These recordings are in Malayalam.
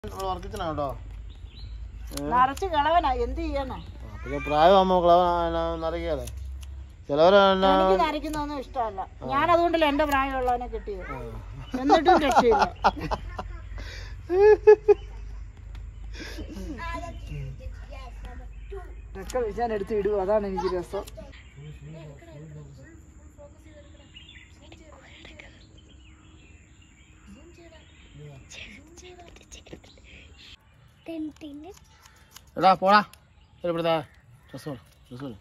വർക്കിച്ചനാ കേട്ടോ നിറച്ച് കിളവനാ എന്ത് ചെയ്യാനാ പിന്നെ പ്രായമാകുമ്പോ നിറയ്ക്കാതെ ചിലവര് എനിക്ക് നരയ്ക്കുന്നൊന്നും ഇഷ്ടമല്ല ഞാൻ അതുകൊണ്ടല്ല എന്റെ പ്രായമുള്ളവനെ കിട്ടിയത് എന്നിട്ടും രക്ഷയില്ല ഇതൊക്കെ ഞാൻ എടുത്ത് ഇടും അതാണ് എനിക്ക് രസം എടാ പോടാ ഇവിടുത്തെ ഡ്രസ് ഡ്രസ്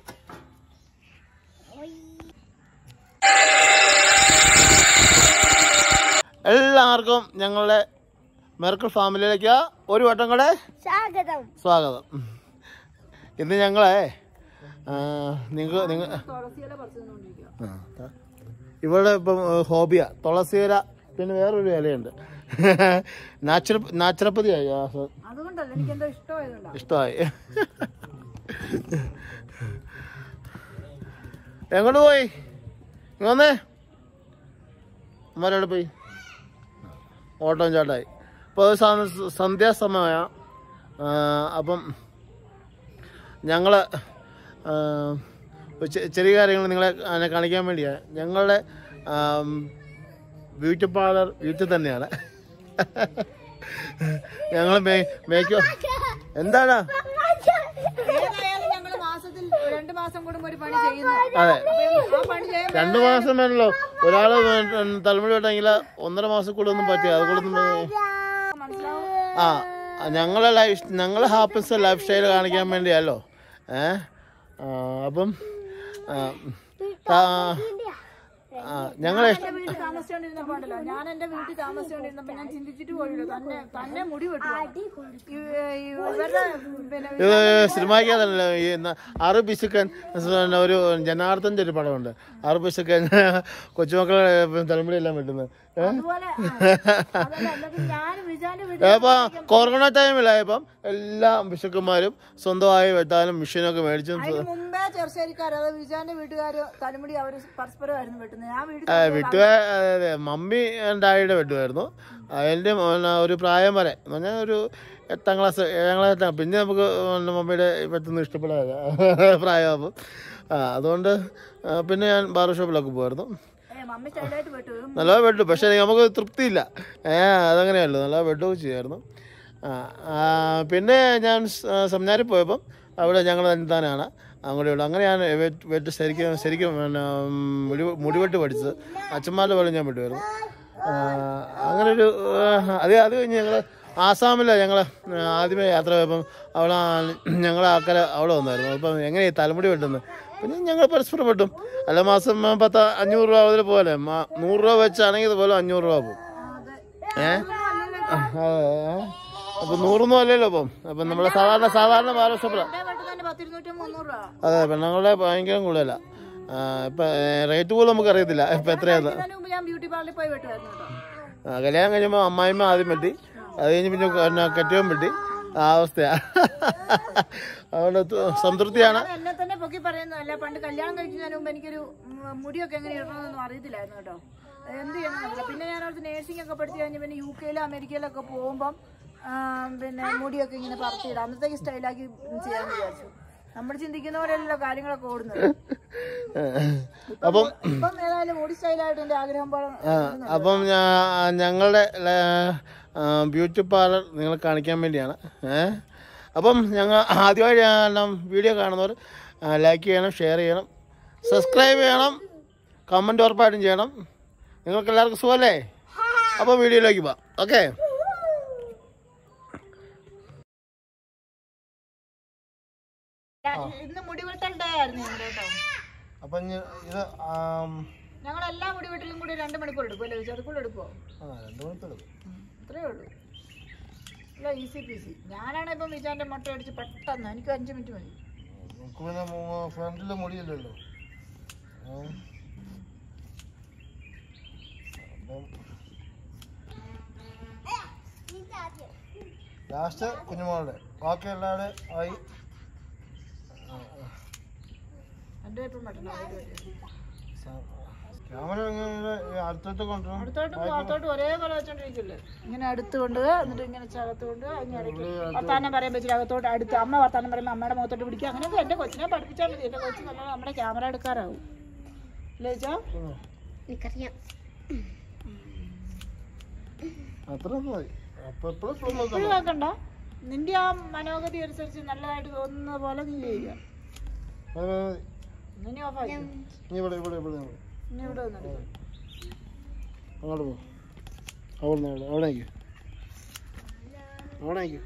എല്ലാവർക്കും ഞങ്ങളുടെ മെർക്കിൾ ഫാമിലിയിലേക്ക് ഒരു വട്ടം കൂടെ സ്വാഗതം സ്വാഗതം ഇന്ന് ഞങ്ങളെ നിങ്ങൾ നിങ്ങൾ തുളസിയില പറിച്ചുകൊണ്ടിരിക്കുക ഇവിടെ ഇപ്പം ഹോബിയ തുളസിയില പിന്നെ വേറൊരു ഇലയുണ്ട് നാച്ചുറ നാച്ചുറപ്പതിയായി ആ സ- അതുകൊണ്ടല്ല എനിക്ക് എന്തോ ഇഷ്ടമായതുകൊണ്ടാ ഇഷ്ടമായി എങ്ങോട്ട് പോയി ഇങ്ങ് വന്നേ അമ്മരോട് പോയി ഓട്ടം ചാട്ടായി ഇപ്പോൾ സന്ധ്യാസമയ അപ്പം ഞങ്ങൾ ചെറിയ കാര്യങ്ങൾ നിങ്ങളെ അതിനെ കാണിക്കാൻ വേണ്ടിയാണ് ഞങ്ങളുടെ ബ്യൂട്ടി പാർലർ വീട്ടിൽ തന്നെയാണ് ഞങ്ങൾ മേ മേക്കോ എന്താണ് ഏതായാലും ഞങ്ങള് മാസത്തിൽ രണ്ട് മാസം കൂടുമ്പോ ഒരു പണി ചെയ്യുന്നു അതെ അപ്പൊ ആ പണി ചെയ്യാൻ രണ്ടു മാസം വേണല്ലോ ഒരാള് തലമുടി വെട്ടെങ്കിൽ ഒന്നര മാസം കൂടെ ഒന്നും പറ്റില്ല അതുകൊണ്ടൊന്നും മനസ്സിലാവും ആ ഞങ്ങളെ ലൈഫ് ഞങ്ങളെ ഹാപ്പിനെസ് ലൈഫ് സ്റ്റൈൽ കാണിക്കാൻ വേണ്ടിയല്ലോ ഏ ആ, അപ്പം ആ, ആ, ആ, ഞങ്ങളെ ഇഷ്ടം എന്റെ വീട്ടിൽ താമസിച്ചോണ്ടിരുന്നപ്പോ ഉണ്ടല്ലോ ഞാൻ എന്റെ വീട്ടിൽ താമസിച്ചോണ്ടിരുന്നപ്പോ ഞാൻ ചിന്തിച്ചിട്ട് പോയില്ല തന്നെ തന്നെ മുടി വെട്ടു ഇവരുടെ പിന്നെ ഇത് സിനിമയ്ക്കതല്ല ഈ ന- ആറ് പിശുക്കൻ പിന്നെ ഒരു ജനാർദ്ദൻ്റെ ഒരു പടമുണ്ട് ആറ് പിശുക്കൻ കൊച്ചുമക്കളെ തലമുടി എല്ലാം വെട്ടുന്നത് ഏ? അതുപോലെ ആ, അതല്ല, എന്നിട്ട് ഞാൻ വിജാന്റെ വീട്ടിൽ ഇപ്പൊ കൊറോണ ടൈമിലായപ്പം എല്ലാ ബിഷക്കന്മാരും സ്വന്തമായി വെട്ടാനും മെഷീനൊക്കെ മേടിച്ചും അതിന് മുമ്പേ ചെറുശ്ശേരിക്കാർ അതായത് വിജാന്റെ വീട്ടുകാര് തലമുടി അവര് പരസ്പരമായിരുന്നു വെട്ടുന്നത് ഞാൻ വീട്ടിൽ ആ, വെട്ടുവ അതെ മമ്മി ഡാഡിയുടെ വെട്ടുമായിരുന്നു അതിൻ്റെ ഒരു പ്രായം വരെ എന്ന് പറഞ്ഞാൽ ഒരു എട്ടാം ക്ലാസ് ഏഴാം ക്ലാസ് എട്ടാം പിന്നെ നമുക്ക് പിന്നെ മമ്മിയുടെ വെട്ടുന്നത് ഇഷ്ടപ്പെടാതെ പ്രായമാകുമ്പോൾ ആ അതുകൊണ്ട് ആ, പിന്നെ ഞാൻ ബാർബർ ഷോപ്പിലൊക്കെ പോകുമായിരുന്നു ഏ മമ്മി സ്റ്റൈലായിട്ട് വെട്ടു നല്ല വെട്ടു പക്ഷേ നമുക്ക് തൃപ്തിയില്ല ഏ അതങ്ങനെയല്ലോ നല്ല വെട്ടുകയും ചെയ്യുമായിരുന്നു ആ, ആ, പിന്നെ ഞാൻ സ- സെമിനാറിൽ പോയപ്പം അവിടെ ഞങ്ങൾ തന്നെയാണ് അങ്ങോട്ട് ഇവിടെ അങ്ങനെയാണ് വെട്ട് വെട്ട് ശരിക്കും ശരിക്കും പിന്നെ ഉം, മുടി മുടിവെട്ട് പഠിച്ചത് അച്ഛന്മാരുടെ പോലെ ഞാൻ വെട്ടുമായിരുന്നു ആ, അങ്ങനെ ഒരു അത് അത് കഴിഞ്ഞ് ഞങ്ങൾ ആസാമിലാണ് ഞങ്ങൾ ആദ്യമേ യാത്ര പോയപ്പം അവിടെ ഞങ്ങളെ ആൾക്കാർ അവിടെ വന്നായിരുന്നു അപ്പം എങ്ങനെയാണ് തലമുടി വെട്ടുന്നത് പിന്നെ ഞങ്ങൾ പരസ്പരം വെട്ടും അല്ല മാസം പത്ത് അഞ്ഞൂറ് രൂപ അതിൽ പോലെ മാ- നൂറ് രൂപ വെച്ചാണെങ്കിൽ ഇതുപോലെ അഞ്ഞൂറ് രൂപ പോകും ഏ അപ്പൊ നൂറൊന്നും അല്ലല്ലോ അപ്പം അപ്പം നമ്മളെ സാധാരണ സാധാരണ ബാർബർ ഷോപ്പിലാണ് എന്റെ വെട്ട് തന്നെ പത്തിരുന്നൂറ്റി മുന്നൂറ് രൂപ അതെ പെണ്ണുങ്ങളുടെ ഭയങ്കര കൂടുതലാ ആ, ഇപ്പൊ റേറ്റ് പോലും നമുക്ക് അറിയത്തില്ല ഇപ്പൊ എത്രയാന്ന് അതിന് മുമ്പ് ഞാൻ ബ്യൂട്ടി പാർലറിൽ പോയി വെട്ടുമായിരുന്നു കേട്ടോ ആ, കല്യാണം കഴിയുമ്പോൾ അമ്മായിമ്മ ആദ്യം വെട്ടി അത് കഴിഞ്ഞ് പിന്നെ പിന്നെ കെട്ടിയവൻ വെട്ടി ആ അവസ്ഥയാ അതുകൊണ്ട് തു- സംതൃപ്തിയാണ് ഞാൻ എന്നെ തന്നെ പൊക്കി പറയുന്നതല്ല പണ്ട് കല്യാണം കഴിക്കുന്നതിന് മുമ്പ് എനിക്കൊരു ഉം, മുടിയൊക്കെ എങ്ങനെ ഇടണമെന്നൊന്നും അറിയത്തില്ലായിരുന്നു കേട്ടോ എന്ത് ചെയ്യണമെന്നില്ല പിന്നെ ഞാൻ അവിടുത്തെ നേഴ്സിംഗ് ഒക്കെ പഠിച്ചു കഴിഞ്ഞ് പിന്നെ യു കെയിലും അമേരിക്കയിലൊക്കെ പോകുമ്പം ആ, പിന്നെ മുടിയൊക്കെ ഇങ്ങനെ പറത്തിയിടാം അന്നത്തേക്ക് സ്റ്റൈലാക്കി ചെയ്യാന്ന് വിചാരിച്ചു നമ്മൾ ചിന്തിക്കുന്ന പോലെയല്ലോ കാര്യങ്ങളൊക്കെ ഓടുന്നത് അപ്പം ഇപ്പം ഏതായാലും മുടി സ്റ്റൈലായിട്ട് എന്റെ ആഗ്രഹം പോലെ ആ, അപ്പം ഞാ- ഞങ്ങളുടെ ബ്യൂട്ടി പാർലർ നിങ്ങളെ കാണിക്കാൻ വേണ്ടിയാണ് ഏ അപ്പം ഞങ്ങൾ ആദ്യമായിട്ട് വീഡിയോ കാണുന്നവർ ലൈക്ക് ചെയ്യണം ഷെയർ ചെയ്യണം സബ്സ്ക്രൈബ് ചെയ്യണം കമൻറ്റ് ഉറപ്പായിട്ടും ചെയ്യണം നിങ്ങൾക്ക് എല്ലാവർക്കും സുഖമല്ലേ അപ്പോൾ വീഡിയോയിലേക്ക് പോവാം ഓക്കെ ഇന്ന് മുടി വെട്ടൽ ഡേ ആയിരുന്നു ഞങ്ങളുടെ കേട്ടോ അപ്പം ഇത് ഞങ്ങൾ എല്ലാ മുടി വെട്ടലും കൂടി രണ്ട് മണിക്കൂർ എടുക്കും അല്ലേ ചെറുക്കൂടെ എടുക്കുമോ രണ്ട് മണിക്കൂർ അത്രേ ഉള്ളൂ അല്ല ഈസി പീസി ഞാനാണ് ഇപ്പം വിചാരിന്റെ മുട്ട അടിച്ച് പെട്ടെന്ന് എനിക്ക് അഞ്ച് മിനിറ്റ് മതി നമുക്ക് പിന്നെ ഫ്രണ്ടിൽ മുടിയില്ലല്ലോ ലാസ്റ്റ് കുഞ്ഞുമോളുടെ ബാക്കി എല്ലാവരുടെ ആയി എൻ്റെ ഇപ്പം പെട്ടെന്ന് സ- ക്യാമറ ഇങ്ങനെ അടുത്തോട്ട് കൊണ്ടുവരണം അടുത്തോട്ട് പുറത്തോട്ട് ഒരേപോലെ വെച്ചോണ്ടിരിക്കില്ലേ ഇങ്ങനെ അടുത്ത് കൊണ്ടുപോകുക എന്നിട്ട് ഇങ്ങനെ ചകത്ത് കൊണ്ടുപോകുക അതിന് ഇടയ്ക്ക് വർത്താനം പറയാൻ പറ്റില്ല അകത്തോട്ട് അടുത്ത് അമ്മ വർത്താനം പറയുമ്പോൾ അമ്മയുടെ മുഖത്തോട്ട് പിടിക്കുക അങ്ങനെയൊക്കെ എൻ്റെ കൊച്ചിനെ പഠിപ്പിച്ചാൽ മതി എൻ്റെ കൊച്ചു നല്ല നമ്മുടെ ക്യാമറ എടുക്കാറാവും അല്ലേ ചോ എനിക്കറിയാം അത്ര മതി അപ്പൊ എപ്പോഴും എപ്പോഴും നോക്കണ്ട നിന്റെ ആ മനോഗതി അനുസരിച്ച് നല്ലതായിട്ട് തോന്നുന്ന പോലെ നീ ചെയ്യുക മതി മതി മതി ഇനി ഓഫാക്കി നീ ഇവിടെ ഇവിടെ ഇവിടെ നിന്ന്. ഇനി ഇവിടെ വന്നിട്ട് അങ്ങോട്ട് പോ അവിടെ നിന്ന് അവിടെ നിൽക്കും അവിടെ നിൽക്കും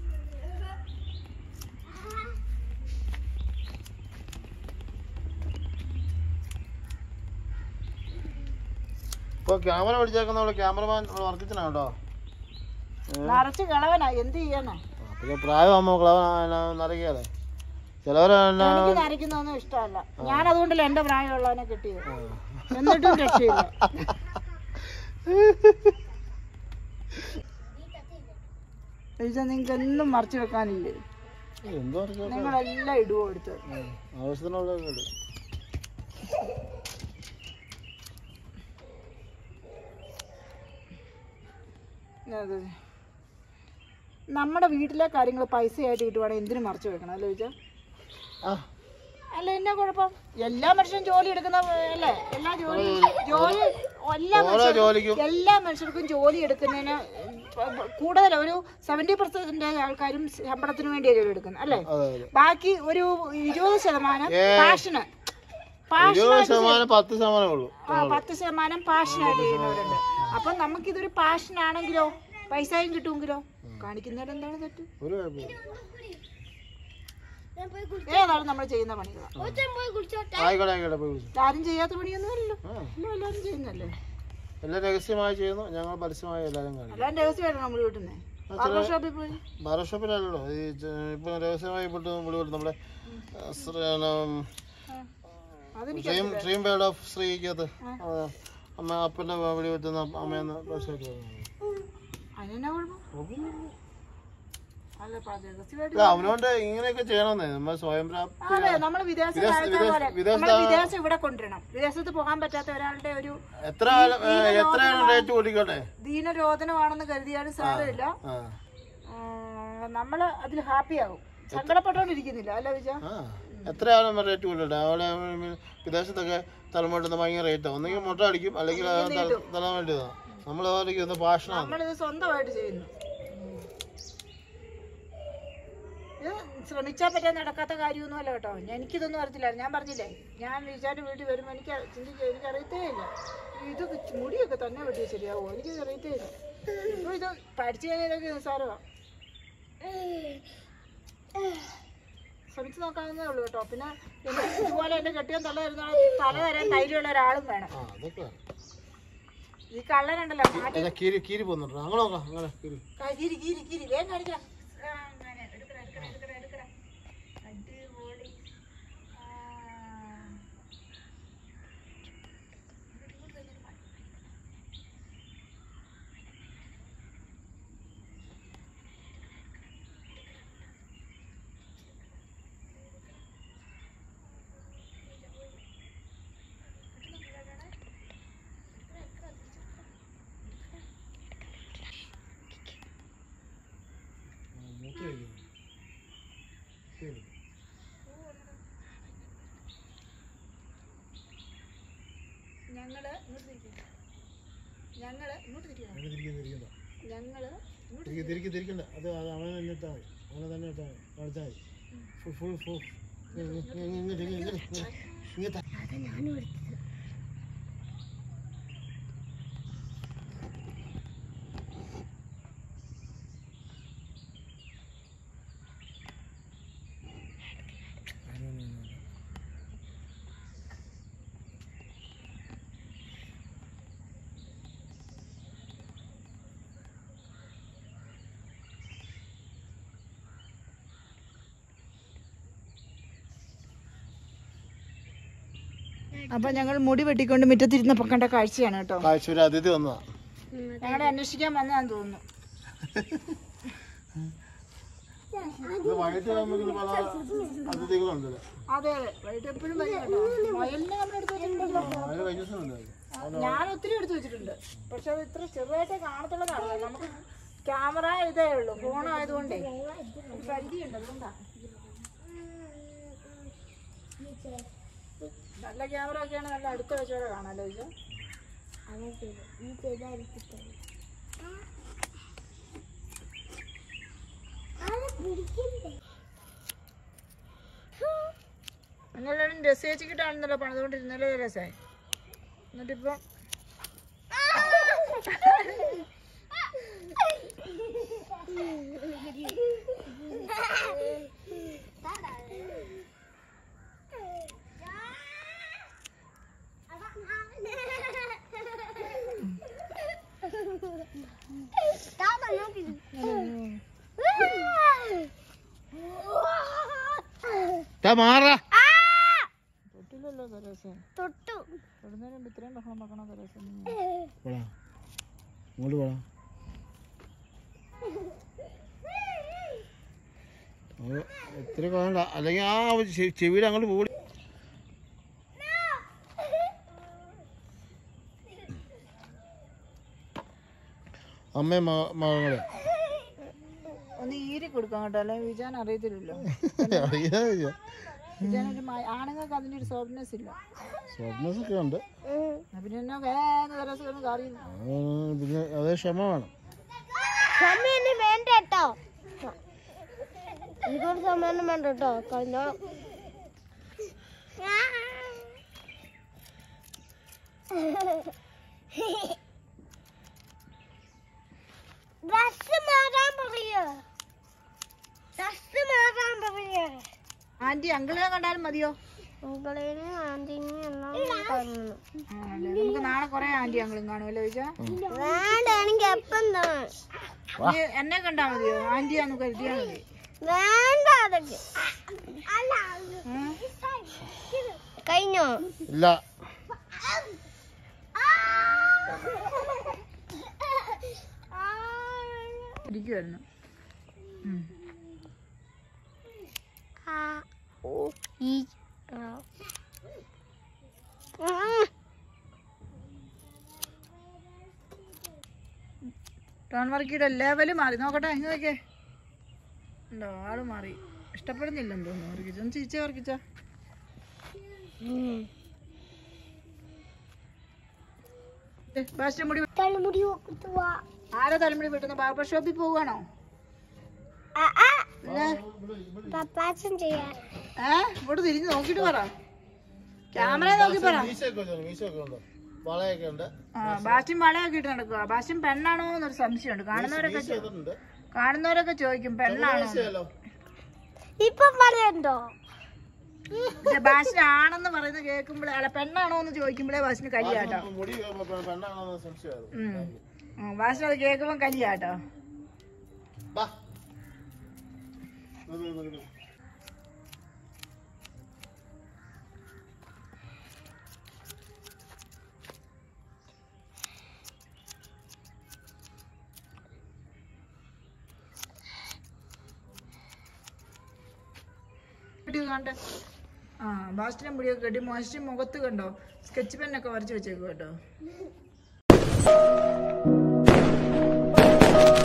ഇപ്പോൾ ക്യാമറ പിടിച്ചേക്കുന്ന ക്യാമറമാൻ വർക്കിച്ചനാണ് കേട്ടോ നിറച്ച് കിളവനാ എന്ത് ചെയ്യാനാ പിന്നെ പ്രായമാകുമ്പോൾ ക്ലവനറിയാലേ ചിലവരെന്നാ എനിക്ക് നരയ്ക്കുന്നതൊന്നും ഇഷ്ടമല്ല ഞാൻ അതുകൊണ്ടല്ല എന്റെ പ്രായമുള്ളവനെ കിട്ടിയത് എന്നിട്ടും രക്ഷയില്ല നിങ്ങൾക്ക് എന്നും മറച്ചു വെക്കാനില്ലേ എന്തോ വർക്കാ നിങ്ങളെല്ലാം ഇടുവോ എടുത്ത് ആവശ്യത്തിനുള്ള ഇട് അതെ. നമ്മുടെ വീട്ടിലെ കാര്യങ്ങൾ പൈസയായിട്ട് കിട്ടുവാണെങ്കിൽ എന്തിനു മറച്ചു വെക്കണം അല്ലേ ചോദിച്ചാ ആ അല്ല എന്നാ കുഴപ്പം എല്ലാ മനുഷ്യരും ജോലി എടുക്കുന്ന അല്ലേ എല്ലാ ജോലി ജോലി എല്ലാ ഓരോ മനുഷ്യർക്കും ജോലിക്കും എല്ലാ മനുഷ്യർക്കും ജോലി എടുക്കുന്നതിന് കൂടുതൽ ഒരു സെവൻറ്റി പെർസെന്റ് ആൾക്കാരും ശമ്പളത്തിന് വേണ്ടിയാണ് ജോലി എടുക്കുന്നത് അല്ലേ അതെ അതെ ബാക്കി ഒരു ഇരുപത് ശതമാനം ഏ. പാഷന് പാഷൻ ഇരുപത് ശതമാനം പത്ത് ശതമാനമേ ഉള്ളൂ പത്ത് ശതമാനം പാഷനായിട്ട് ചെയ്യുന്നവരുണ്ട് അപ്പൊ നമുക്കിതൊരു പാഷൻ ആണെങ്കിലോ പൈസയും കിട്ടുമെങ്കിലോ കാണിക്കുന്നതിൽ എന്താണ് തെറ്റ് ഒരു കുഴപ്പമില്ല ഞാൻ പോയി കുളി- ഏതാണ് നമ്മൾ ചെയ്യുന്ന പണികൾ ഒച്ചൻ പോയി കുളിച്ചോട്ടെ ആയിക്കോട്ടെ ആയിക്കോട്ടെ പോയി വിളിച്ചു ആരും ചെയ്യാത്ത പണിയൊന്നുമല്ലല്ലോ ആ എല്ലാം എല്ലാവരും ചെയ്യുന്നല്ലേ എല്ലാം രഹസ്യമായി ചെയ്യുന്നു ഞങ്ങൾ പരസ്യമായി എല്ലാവരും കാണിക്കും എല്ലാം രഹസ്യമായിട്ട് നമ്മൾ വീട്ടുന്നേ ബാർബർ ഷോപ്പിൽ പോയി ബാർബർ ഷോപ്പിലല്ലോ ഈ ച- ഇപ്പൊ രഹസ്യമായി വിട്ട് വിളി വിടും നമ്മുടെ ആ, ശ്രീ- ഉം, അതെനിക്ക് ഡ്രീം ഡ്രീം വേൾഡ് ഓഫ് ശ്രീക്കകത്ത് ആ, അമ്മ അപ്പൻ്റെ വിളി പറ്റുന്ന അമ്മയെന്ന് പരസ്യമായിട്ട് പറഞ്ഞു. അതിനെന്നാ കുഴപ്പം അല്ല പ- രഹസ്യമായിട്ട് ഇല്ല, അവനോണ്ട് ഇങ്ങനെയൊക്കെ ചെയ്യണമെന്നേ നമ്മൾ സ്വയം പ്രാപ്തി അതെ നമ്മൾ വിദേശ വിദേശ- രാജ്യത്തെ വിദേശ- പോലെ വിദേശ- നമ്മൾ വിദേശം ഇവിടെ കൊണ്ടുവരണം വിദേശത്ത് പോകാൻ പറ്റാത്ത ഒരാളുടെ ഒരു എത്ര കാലം ഏ, എത്രയാണ് റേറ്റ് കൂട്ടിക്കോട്ടെ ദീനരോധനമാണെന്ന് കരുതിയാലും സാരമില്ല ആ നമ്മൾ അതിൽ ഹാപ്പിയാകും സങ്കടപ്പെട്ടോണ്ടിരിക്കുന്നില്ല അല്ല വിജ ആ എത്രയാണ് റേറ്റ് കൂട്ടട്ടെ അവിടെ വിദേശത്തൊക്കെ തലമുട്ടുന്ന ഭയങ്കര റേറ്റാണ് ഒന്നെങ്കിൽ മുട്ട അടിക്കും അല്ലെങ്കിൽ തല വേണ്ടിയതാണ് നമ്മൾ ഒന്ന് പാഷനാണ് നമ്മളിത് സ്വന്തമായിട്ട് ചെയ്യുന്നു ഇത് ശ്രമിച്ചാൽ പറ്റാൻ നടക്കാത്ത കാര്യമൊന്നുമല്ല കേട്ടോ ഞാൻ- എനിക്കിതൊന്നും അറിയത്തില്ല ഞാൻ പറഞ്ഞില്ലേ ഞാൻ വിചാരിച്ച വീട്ടിൽ വരുമ്പോൾ എനിക്ക് ചിന്തിക്കുക എനിക്ക് അറിയത്തേ ഇല്ല ഇത് മുടിയൊക്കെ തന്നെ വെട്ടിയ ശരിയാവോ എനിക്ക് അറിയത്തേ ഇല്ല ഇപ്പൊ ഇത് പഠിച്ചു കഴിഞ്ഞാലൊക്കെ നിസ്സാരമാണ് ശ്രമിച്ചു നോക്കാവുന്നേ ഉള്ളൂ കേട്ടോ പിന്നെ എനിക്ക് ഇതുപോലെ എന്നെ കെട്ടിയാൻ തല തരുന്ന തല തരാൻ ധൈര്യമുള്ള ഒരാളും വേണം ആ അതൊക്കെ ഈ കള്ളനുണ്ടല്ലോ മാറ്റി ഏതാ കീരി കീരി പോകുന്നുണ്ടോ അങ്ങനെ നോക്കാം അങ്ങനെ കീരി കീരി കീരി കീരി വേഗം കാണിക്കാം ആ, അങ്ങനെ. എടുക്കടാ, എടുക്കടാ, എടുക്കടാ, എടുക്കടാ. അടിപൊളി. ആ. മൂത്ത് വയ്ക്കുന്നു ശരി ഞങ്ങള് ഇങ്ങോട്ട് തിരിക്കണം ഞങ്ങള് ഇങ്ങോട്ട് തിരിക്കണം അങ്ങനെ തിരിക്കുന്ന തിരിക്കണ്ട ഞങ്ങള് ഇങ്ങോട്ട് തിരിക്ക് തിരിക്ക് തിരിക്കണ്ട അത് അത് അവനെ തന്നെ ഇട്ടാൽ മതി അവനെ തന്നെ ഇട്ടാൽ മതി കാണിച്ചാൽ മതി ഫുൾ ഫുൾ ഫുൾ ഇങ്ങോട്ട് ഇങ്ങോട്ട് ഇങ്ങോട്ട് ഇങ്ങോട്ട് അതാ ഞാനും എടുത്തത് അപ്പൊ ഞങ്ങൾ മുടി വെട്ടിക്കൊണ്ട് മുറ്റത്തിരുന്നപ്പോ കണ്ട കാഴ്ചയാണ് കേട്ടോ കാഴ്ച ഒരു അതിഥി വന്നതാ ഞങ്ങളെ അന്വേഷിക്കാൻ വന്നതാന്ന് തോന്നുന്നു ഇത് വൈകിട്ട് നമുക്ക് പല അതിഥികളുണ്ടല്ലോ അതെ അതെ വൈകിട്ട് എപ്പോഴും വരും കേട്ടോ വയലിന് നമ്മൾ എടുത്ത് വെച്ചിട്ടുണ്ടല്ലോ അതിന് കഴിഞ്ഞ ദിവസം ഉണ്ടായിരുന്നു ഞാൻ ഒത്തിരി എടുത്ത് വെച്ചിട്ടുണ്ട് പക്ഷെ അത് ഇത്ര ചെറുതായിട്ടേ കാണത്തുള്ളതാണ് നമുക്ക് ക്യാമറ ഇതേ ഉള്ളൂ ഫോൺ ആയതുകൊണ്ടേ ഒരു പരിധിയുണ്ട് അതുകൊണ്ടാ നല്ല ക്യാമറ ഒക്കെയാണ് നല്ല അടുത്ത വെച്ചോടെ കാണാലോ ഇത് നിങ്ങളെല്ലാം രസിച്ചിട്ടാണെന്നല്ലോ പണിതുകൊണ്ടിരുന്നല്ലോ രസമായി എന്നിട്ടിപ്പം മാറാ തൊട്ടില്ലല്ലോ തെരേസ തൊട്ടു തൊടുന്നതിന് മുമ്പ് ഇത്രയും ബഹളം വെക്കണോ തെരേസ പോടാ ഇങ്ങോട്ട് പോടാ അത് ഇത്തിരി വേണ്ട അല്ലെങ്കിൽ ആ ചെ- ചെവിയുടെ അങ്ങോട്ട് പോടി അമ്മയും മ- മകളെ ഒന്ന് ഈരി കൊടുക്കാം കേട്ടോ അല്ലെങ്കിൽ വിജാൻ അറിയത്തില്ലല്ലോ അറിയാ വിജാൻ ഒരു മ- ആണുങ്ങൾക്ക് അതിന്റെ ഒരു സോഫ്റ്റ്നെസ് ഇല്ല സ്വപ്നസ് ഒക്കെ ഉണ്ട് എന്നാ പിന്നെ എന്നാ വേഗം തെരേസ കിടന്ന് കറിയുന്നു അത് പിന്നെ അതേ ക്ഷമ വേണം സമയം വേണ്ട കേട്ടോ എനിക്കൊരു സമ്മാനം വേണ്ട കേട്ടോ കഴിഞ്ഞോളം ഡ്രസ് മാറാൻ പറയോ ഡ്രസ് മാറാൻ പറയോ ആന്റി അങ്കിളിനെ കണ്ടാലും മതിയോ മുകളിലും ആന്റിനും എല്ലാം പറഞ്ഞു ആണല്ലേ. നമുക്ക് നാളെ കുറെ ആന്റി അങ്കിളും കാണുമല്ലോ വിജാ വേണ്ട എനിക്ക് എപ്പം തന്നെ നീ എന്നെ കണ്ടാ മതിയോ ആന്റിയാന്ന് കരുതിയാ മതി വേണ്ട അതൊക്കെ ഉം. കഴിഞ്ഞോ ഇല്ല ഇരിക്കുവായിരുന്നു ഉം. ആ ഓ ഈ ആ ടോൺ വർക്കിയുടെ ലെവല് മാറി നോക്കട്ടെ ഇങ്ങ് നോക്കേ ഉണ്ടോ ആള് മാറി ഇഷ്ടപ്പെടുന്നില്ലെന്ന് തോന്നുന്നു വർക്കിച്ച ഒന്ന് ചിരിച്ചേ വർക്കിച്ച ബാസ്റ്റ മുടി തലമുടി വെക്കുവാ ആരാ തലമുടി വെട്ടുന്ന ബാർബർ ഷോപ്പിൽ പോവുകയാണോ ആ ആ പപ്പാച്ചൻ ചെയ്യാ ഏ ഇവിടെ തിരിഞ്ഞ് നോക്കിട്ട് പറ ക്യാമറ നോക്കി പറ മീശയൊക്കെ ഉണ്ട് മീശയൊക്കെ ഉണ്ട് വളയൊക്കെ ഉണ്ട് ആ ബാസ്റ്റും വളയൊക്കെ ഇട്ട് നടക്കുക ബാസ്റ്റും പെണ്ണാണോ എന്നൊരു സംശയമുണ്ട് കാണുന്നവരൊക്കെ ചോ- ഇട്ടിട്ടുണ്ട് കാണുന്നവരൊക്കെ ചോദിക്കും പെണ്ണാണോ എന്ന്. മീശയല്ലോ ഇപ്പൊ പറയണ്ടോ പക്ഷെ ബാസ്റ്റിനാണെന്ന് പറയുന്ന കേൾക്കുമ്പോഴേ അല്ല പെണ്ണാണോ എന്ന് ചോദിക്കുമ്പോഴേ ബാസ്റ്റിന് കലിയാട്ടോ മുടി പെ- പെണ്ണാണെന്ന് സംശയമായിരുന്നു ബാസ്റ്റിന് അത് കേൾക്കുമ്പോൾ കലിയാട്ടോ ബാ ഇത് ഇത് ഇത് ഇത്. മുടി കണ്ടേ ആ ബാസ്റ്റിനെ മുടിയൊക്കെ കെട്ടി മോശം മുഖത്ത് കണ്ടോ സ്കെച്ച് പെന്നൊക്കെ വരച്ച് വെച്ചേക്കും കേട്ടോ